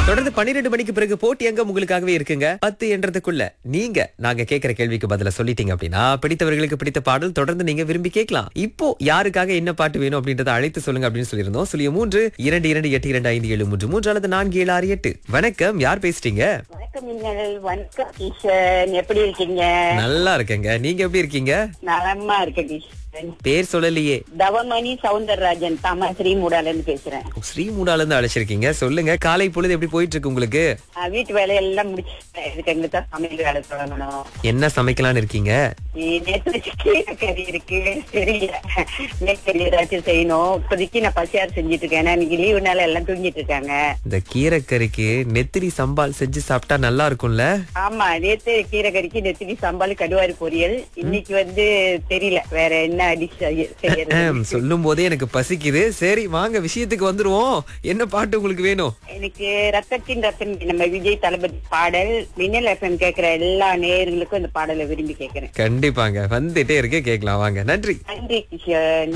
தொடர்ந்து பன்னிரெண்டு மணிக்கு பிறகு போட்டி எங்க உங்களுக்காகவே இருக்குங்க பத்து என்றதுக்குள்ள நீங்க நாங்க கேட்கிற கேள்விக்கு பதில சொல்லிட்டீங்க அப்படின்னா பிடித்தவர்களுக்கு பிடித்த பாடல் தொடர்ந்து நீங்க விரும்பி கேட்கலாம் இப்போ யாருக்காக என்ன பாட்டு வேணும் அப்படின்றத அழைத்து சொல்லுங்க அப்படின்னு சொல்லியிருந்தோம் சொல்லிய மூன்று இரண்டு இரண்டு எட்டு இரண்டு ஐந்து ஏழு மூன்று மூன்று அல்லது நான்கு ஏழு ஆறு எட்டு வணக்கம் யார் பேசிட்டீங்க வணக்கம் மின்னல் வணக்கம் கிஷன் எப்படி இருக்கீங்க நல்லா இருக்கேங்க நீங்க எப்படி இருக்கீங்க நலமா இருக்கேன் கிஷன் பேர் சொல்லலையே தவமணி சவுந்தரராஜன் தாமா ஸ்ரீமூடால இருந்து பேசுறேன் ஸ்ரீமூடால இருந்து அழைச்சிருக்கீங்க சொல்லுங்க காலை பொழுது எப்படி போயிட்டு இருக்கு உங்களுக்கு ஆஹ் வீட்டு வேலையெல்லாம் முடிச்சுட்டேன் இதுக்கு எங்களுக்கு தான் சமையல் வேலை தொடங்கணும் என்ன சமைக்கலாம்னு இருக்கீங்க நீ நேத்து வச்ச கீரைக்கறி இருக்கு தெரியல மேற்கறி ஏதாச்சும் செய்யணும் இப்போதைக்கு நான் பசியார் செஞ்சுட்டு இருக்கேன் ஏன்னா இன்னைக்கு லீவுனால எல்லாம் தூங்கிட்டு இருக்காங்க இந்த கீரைக்கறிக்கு நெத்திரி சம்பால் செஞ்சு சாப்பிட்டா நல்லா இருக்கும்ல ஆமா நேத்து கீரைக்கறிக்கு நெத்திலி சாம்பால் கடுவாரி பொரியல் இன்னைக்கு வந்து தெரியல வேற என்ன டிஷ் செய்யறது சொல்லும் போதே எனக்கு பசிக்குது சரி வாங்க விஷயத்துக்கு வந்துருவோம் என்ன பாட்டு உங்களுக்கு வேணும் எனக்கு ரத்தத்தின் ரத்தம் நம்ம விஜய் தளபதி பாடல் மின்னல் எஃப்எம் கேக்குற எல்லா நேயர்களுக்கும் இந்த பாடலை விரும்பி கேக்குறேன் கண்டிப்பாங்க வந்துட்டே இருக்கு கேட்கலாம் வாங்க நன்றி நன்றி கிஷன்